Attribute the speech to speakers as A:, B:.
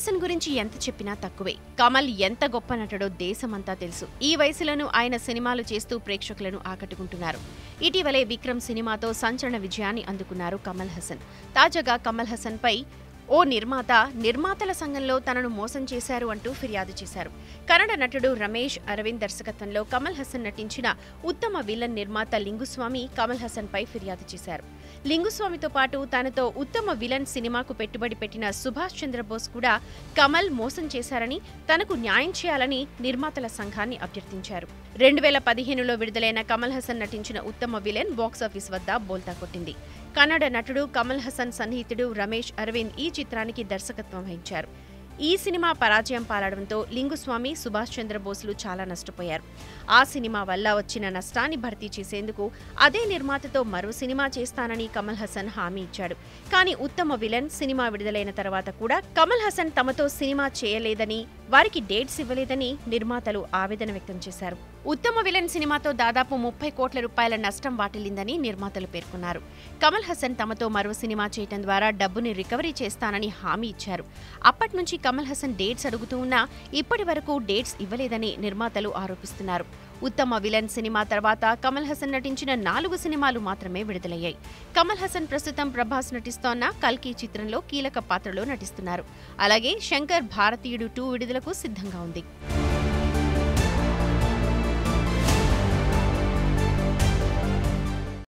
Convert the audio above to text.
A: హాసన్ గురించి ఎంత చెప్పినా తక్కువే కమల్ ఎంత గొప్ప నటుడో దేశమంతా తెలుసు ఈ వయసులోనూ ఆయన సినిమాలు చేస్తూ ప్రేక్షకులను ఆకట్టుకుంటున్నారు ఇటీవలే విక్రమ్ సినిమాతో సంచలన విజయాన్ని అందుకున్నారు కమల్ హసన్ తాజాగా కమల్ హసన్ పై ఓ నిర్మాత నిర్మాతల సంఘంలో తనను మోసం చేశారు అంటూ ఫిర్యాదు చేశారు కన్నడ నటుడు రమేష్ అరవింద్ దర్శకత్వంలో కమల్ హసన్ నటించిన ఉత్తమ విలన్ నిర్మాత లింగుస్వామి కమల్ హసన్ పై ఫిర్యాదు చేశారు లింగుస్వామితో పాటు తనతో ఉత్తమ విలన్ సినిమాకు పెట్టుబడి పెట్టిన సుభాష్ చంద్రబోస్ కూడా కమల్ మోసం చేశారని తనకు న్యాయం చేయాలని నిర్మాతల సంఘాన్ని అభ్యర్థించారు రెండు వేల పదిహేనులో విడుదలైన కమల్ హసన్ నటించిన ఉత్తమ విలన్ బాక్సాఫీస్ వద్ద బోల్తా కొట్టింది కన్నడ నటుడు కమల్ హసన్ సన్నిహితుడు రమేష్ అరవింద్ ఈ చిత్రానికి దర్శకత్వం వహించారు ఈ సినిమా పరాజయం పాలడంతో లింగుస్వామి సుభాష్ చంద్రబోస్లు చాలా నష్టపోయారు ఆ సినిమా వల్ల వచ్చిన నష్టాన్ని భర్తీ చేసేందుకు అదే నిర్మాతతో మరో సినిమా చేస్తానని కమల్ హసన్ హామీ ఇచ్చాడు కానీ ఉత్తమ విలన్ సినిమా విడుదలైన తర్వాత కూడా కమల్ హసన్ తమతో సినిమా చేయలేదని వారికి డేట్స్ ఇవ్వలేదని నిర్మాతలు ఆవేదన వ్యక్తం చేశారు ఉత్తమ విలన్ సినిమాతో దాదాపు ముప్పై కోట్ల రూపాయల నష్టం వాటిల్లిందని నిర్మాతలు పేర్కొన్నారు కమల్ హసన్ తమతో మరో సినిమా చేయటం ద్వారా డబ్బుని రికవరీ చేస్తానని హామీ ఇచ్చారు అప్పటి నుంచి కమల్ హసన్ డేట్స్ అడుగుతూ ఉన్నా ఇప్పటి వరకు డేట్స్ ఇవ్వలేదని నిర్మాతలు ఆరోపిస్తున్నారు ఉత్తమ విలన్ సినిమా తర్వాత కమల్ హసన్ నటించిన నాలుగు సినిమాలు మాత్రమే విడుదలయ్యాయి కమల్ హసన్ ప్రస్తుతం ప్రభాస్ నటిస్తోన్న కల్కి చిత్రంలో కీలక పాత్రలో నటిస్తున్నారు అలాగే శంకర్ భారతీయుడు టూ విడుదలకు సిద్ధంగా ఉంది